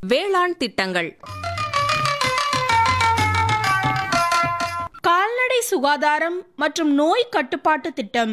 வேளாண் திட்டங்கள் கால்நடை சுகாதாரம் மற்றும் நோய் கட்டுப்பாட்டு திட்டம்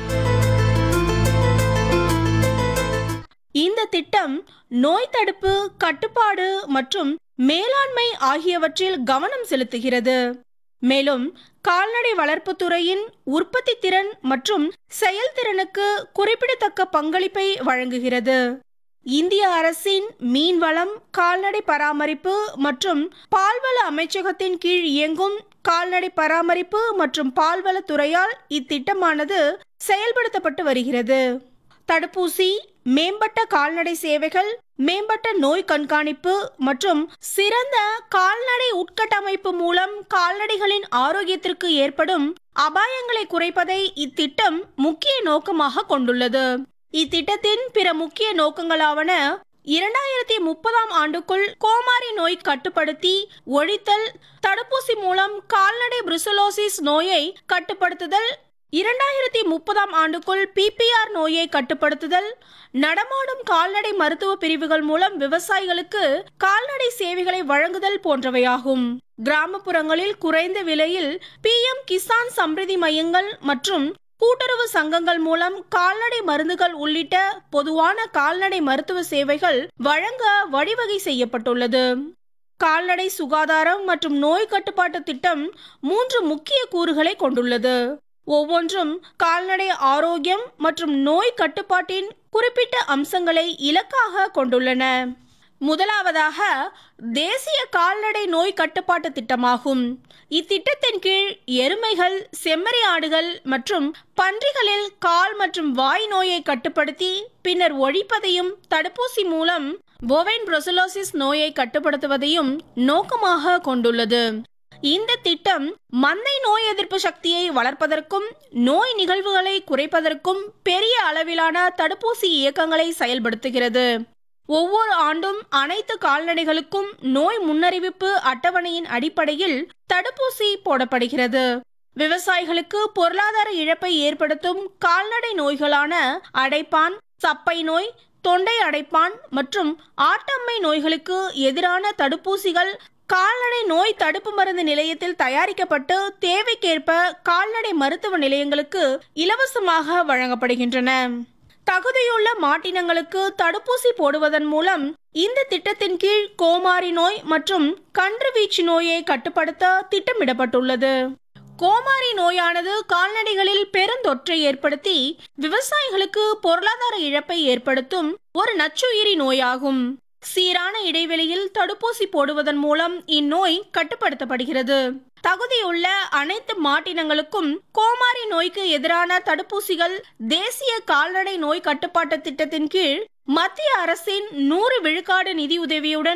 இந்த திட்டம் நோய் தடுப்பு கட்டுப்பாடு மற்றும் மேலாண்மை ஆகியவற்றில் கவனம் செலுத்துகிறது மேலும் கால்நடை வளர்ப்புத் துறையின் உற்பத்தி திறன் மற்றும் செயல்திறனுக்கு குறிப்பிடத்தக்க பங்களிப்பை வழங்குகிறது இந்திய அரசின் மீன்வளம் கால்நடை பராமரிப்பு மற்றும் பால்வள அமைச்சகத்தின் கீழ் இயங்கும் கால்நடை பராமரிப்பு மற்றும் பால்வள துறையால் இத்திட்டமானது செயல்படுத்தப்பட்டு வருகிறது தடுப்பூசி மேம்பட்ட கால்நடை சேவைகள் மேம்பட்ட நோய் கண்காணிப்பு மற்றும் சிறந்த கால்நடை உட்கட்டமைப்பு மூலம் கால்நடைகளின் ஆரோக்கியத்திற்கு ஏற்படும் அபாயங்களை குறைப்பதை இத்திட்டம் முக்கிய நோக்கமாக கொண்டுள்ளது இத்திட்டத்தின் பிற முக்கிய நோக்கங்களாவன இரண்டாயிரத்தி முப்பதாம் ஆண்டுக்குள் கோமாரி நோய் கட்டுப்படுத்தி ஒழித்தல் தடுப்பூசி மூலம் கால்நடை புருசலோசிஸ் நோயை கட்டுப்படுத்துதல் இரண்டாயிரத்தி முப்பதாம் ஆண்டுக்குள் பிபிஆர் நோயை கட்டுப்படுத்துதல் நடமாடும் கால்நடை மருத்துவ பிரிவுகள் மூலம் விவசாயிகளுக்கு கால்நடை சேவைகளை வழங்குதல் போன்றவையாகும் கிராமப்புறங்களில் குறைந்த விலையில் பிஎம் கிசான் சம்ரிதி மையங்கள் மற்றும் கூட்டுறவு சங்கங்கள் மூலம் கால்நடை மருந்துகள் உள்ளிட்ட பொதுவான கால்நடை மருத்துவ சேவைகள் வழங்க வழிவகை செய்யப்பட்டுள்ளது கால்நடை சுகாதாரம் மற்றும் நோய் கட்டுப்பாட்டு திட்டம் மூன்று முக்கிய கூறுகளை கொண்டுள்ளது ஒவ்வொன்றும் கால்நடை ஆரோக்கியம் மற்றும் நோய் கட்டுப்பாட்டின் குறிப்பிட்ட அம்சங்களை இலக்காக கொண்டுள்ளன முதலாவதாக தேசிய கால்நடை நோய் கட்டுப்பாட்டு திட்டமாகும் இத்திட்டத்தின் கீழ் எருமைகள் செம்மறி ஆடுகள் மற்றும் பன்றிகளில் கால் மற்றும் வாய் நோயை கட்டுப்படுத்தி பின்னர் ஒழிப்பதையும் தடுப்பூசி மூலம் போவைன் புரோசலோசிஸ் நோயை கட்டுப்படுத்துவதையும் நோக்கமாக கொண்டுள்ளது இந்த திட்டம் மந்தை நோய் எதிர்ப்பு சக்தியை வளர்ப்பதற்கும் நோய் நிகழ்வுகளை குறைப்பதற்கும் பெரிய அளவிலான தடுப்பூசி இயக்கங்களை செயல்படுத்துகிறது ஒவ்வொரு ஆண்டும் அனைத்து கால்நடைகளுக்கும் நோய் முன்னறிவிப்பு அட்டவணையின் அடிப்படையில் தடுப்பூசி போடப்படுகிறது விவசாயிகளுக்கு பொருளாதார இழப்பை ஏற்படுத்தும் கால்நடை நோய்களான அடைப்பான் சப்பை நோய் தொண்டை அடைப்பான் மற்றும் ஆட்டம்மை நோய்களுக்கு எதிரான தடுப்பூசிகள் கால்நடை நோய் தடுப்பு மருந்து நிலையத்தில் தயாரிக்கப்பட்டு தேவைக்கேற்ப கால்நடை மருத்துவ நிலையங்களுக்கு இலவசமாக வழங்கப்படுகின்றன தகுதியுள்ள மாட்டினங்களுக்கு தடுப்பூசி போடுவதன் மூலம் இந்த திட்டத்தின் கீழ் கோமாரி நோய் மற்றும் கன்றுவீச்சு நோயை கட்டுப்படுத்த திட்டமிடப்பட்டுள்ளது கோமாரி நோயானது கால்நடைகளில் பெருந்தொற்றை ஏற்படுத்தி விவசாயிகளுக்கு பொருளாதார இழப்பை ஏற்படுத்தும் ஒரு நச்சுயிரி நோயாகும் சீரான இடைவெளியில் தடுப்பூசி போடுவதன் மூலம் இந்நோய் கட்டுப்படுத்தப்படுகிறது தகுதியுள்ள அனைத்து மாட்டினங்களுக்கும் கோமாரி நோய்க்கு எதிரான தடுப்பூசிகள் தேசிய கால்நடை நோய் கட்டுப்பாட்டு திட்டத்தின் கீழ் மத்திய அரசின் நூறு விழுக்காடு நிதியுதவியுடன்